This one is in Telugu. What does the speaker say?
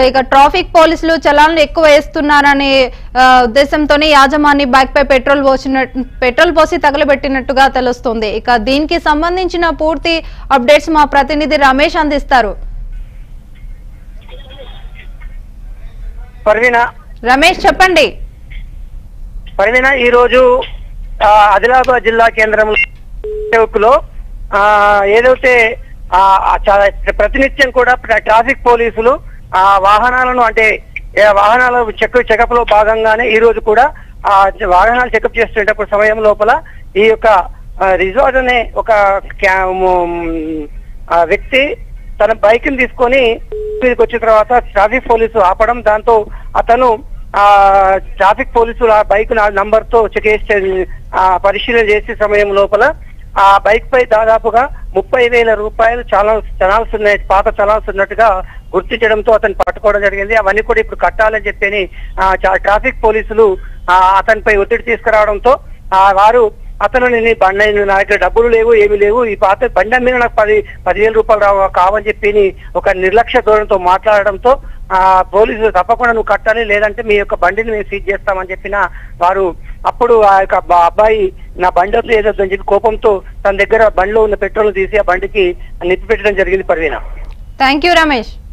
ఇక ట్రాఫిక్ పోలీసులు చలాన్లు ఎక్కువ వేస్తున్నారనే ఆ, ఉద్దేశంతోనే యాజమాని బైక్ పై పెట్రోల్ పోసినట్టు పెట్రోల్ పోసి తగలబెట్టినట్టుగా తెలుస్తుంది ఇక దీనికి సంబంధించిన పూర్తి అప్డేట్స్ మా ప్రతినిధి రమేష్ అందిస్తారు పర్వీన రమేష్ చెప్పండి పర్వీన ఈ రోజు ఆ, ఆదిలాబాద్ జిల్లా కేంద్రంలో సేవకులో ఆ, ఏదైతే ఆ, ఆ చా- ప్రతినిత్యం కూడా ప్ర- ట్రాఫిక్ పోలీసులు ఆ వాహనాలను అంటే ఏ వాహనాల చెక్ చెకప్ లో భాగంగానే ఈ రోజు కూడా ఆ వాహనాలు చెకప్ చేస్తున్నప్పుడు సమయం లోపల ఈ యొక్క ఆ, రిజార్ట్ అనే ఒక క్యా- మ్, ఆ వ్యక్తి తన బైక్ ని తీసుకొని మీదకి వచ్చిన తర్వాత ట్రాఫిక్ పోలీసు ఆపడం దాంతో అతను ఆ ట్రాఫిక్ పోలీసులు ఆ బైక్ నంబర్ తో చెక్ చేసి ఆ పరిశీలన చేసే సమయం లోపల ఆ బైక్ పై దాదాపుగా ముప్పై వేల రూపాయలు చాలా చలాల్సి ఉన్నాయి పాత చలాల్సి ఉన్నట్టుగా గుర్తించడంతో అతను పట్టుకోవడం జరిగింది అవన్నీ కూడా ఇప్పుడు కట్టాలని చెప్పని ఆ చా- ట్రాఫిక్ పోలీసులు ఆ అతనిపై ఒత్తిడి తీసుకురావడంతో ఆ వారు అతను నేను బండి నా దగ్గర డబ్బులు లేవు ఏమీ లేవు ఈ పాత బండి మీద నాకు పది పదివేల రూపాయలు రావ కావని చెప్పి ఒక నిర్లక్ష్య ధోరణితో మాట్లాడడంతో ఆ పోలీసులు తప్పకుండా నువ్వు కట్టాలి లేదంటే మీ యొక్క బండిని మేము సీజ్ చేస్తామని చెప్పిన వారు అప్పుడు ఆ యొక్క అబ్బా- అబ్బాయి నా బండి వద్దు ఏదొద్దు అని చెప్పి కోపంతో తన దగ్గర బండిలో ఉన్న పెట్రోల్ తీసి ఆ బండికి నిప్పి పెట్టడం జరిగింది పర్వీన థ్యాంక్ యూ రమేష్